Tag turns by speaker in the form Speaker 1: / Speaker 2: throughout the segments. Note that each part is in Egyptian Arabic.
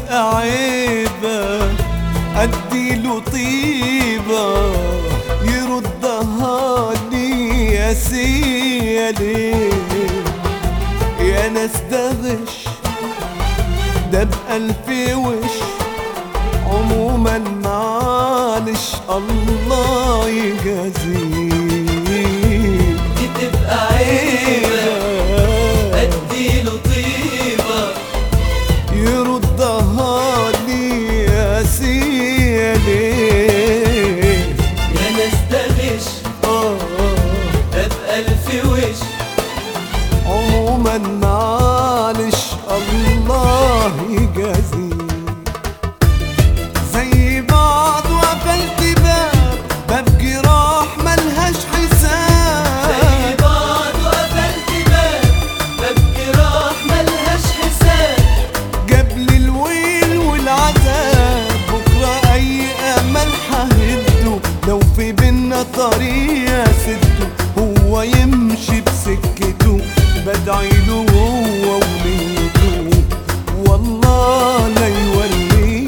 Speaker 1: تبقى عيبة اديله طيبة يردها لي يا سيالي يا ناس ده غش ده بألف وش عموما معلش الله يجازيه
Speaker 2: دي تبقى عيبة اديله طيبة
Speaker 1: يردها لي يا سيالي
Speaker 2: يا ناس ده غش
Speaker 1: آه
Speaker 2: ده بألف وش
Speaker 1: عموما معلش الله يجازيه زي بعض وقفلت باب باب جراح ملهاش
Speaker 2: زي
Speaker 1: حساب
Speaker 2: بعض وقفلت باب باب جراح ملهاش حساب
Speaker 1: جاب لي الويل والعذاب بكره اي امل ههده لو في بينا طريق سده هو يمشي بسكته بدعي له هو ونيته والله لا يوليه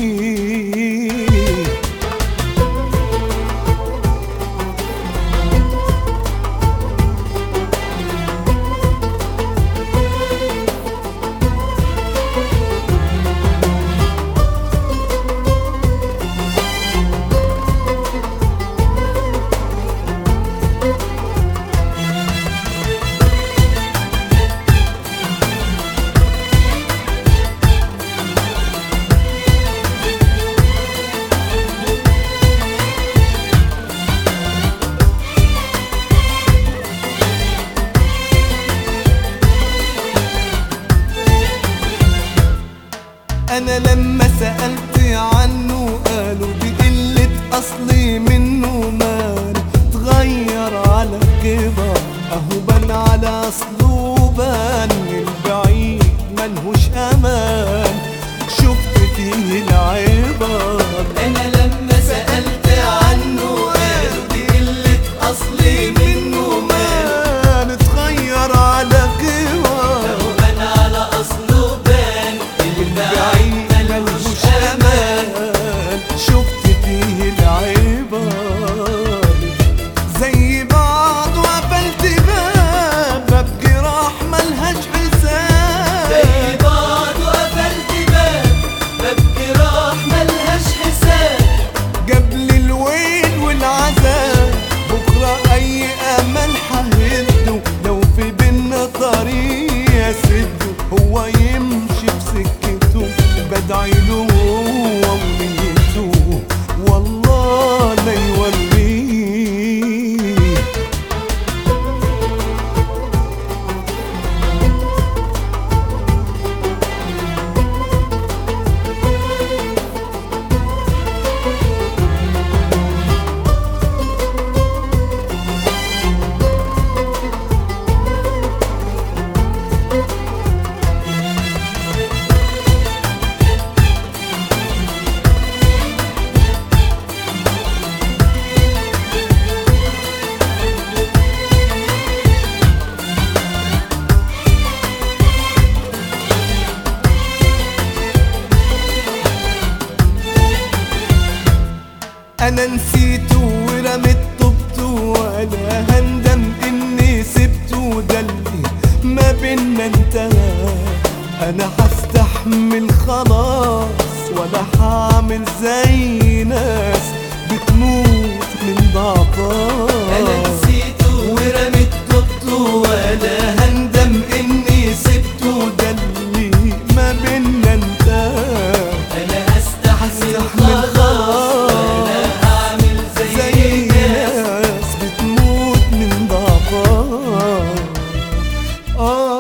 Speaker 1: انا لما سألت عنه قالوا دي قلة اصلي منه مال اتغير على كبر اهو بان على اصله بان البعيد ملهوش امان شفت فيه العبر
Speaker 2: انا لما سألت عنه قالوا دي قلة اصلي منه مال
Speaker 1: مان اتغير على كبر
Speaker 2: لو بان على اصله بان البعيد ملوش امان
Speaker 1: شفت فيه العبر زي بعض وقفلت باب باب جراح ملهاش حساب
Speaker 2: زي بعض وقفلت باب باب جراح ملهاش حساب
Speaker 1: جاب لي الويل والعذاب بكره اي امل ههده لو في بينا طريق يسده هو يمشي بسكته بدعي له هو ونيته والله لا يوليه انا نسيته ورميت طوبته ولا هندم اني سبته ده اللي ما بينا انتهى انا هستحمل خلاص ولا هعمل زي ناس بتموت من
Speaker 2: انا
Speaker 1: ضعفها
Speaker 2: نسيته ورميت طوبته ولا هندم اني سبته
Speaker 1: ده اللي ما بينا انتهى
Speaker 2: انا هستحمل
Speaker 1: هستحمل
Speaker 2: خلاص ولا هعمل زي
Speaker 1: زي
Speaker 2: الناس
Speaker 1: ناس بتموت من ضعفها آه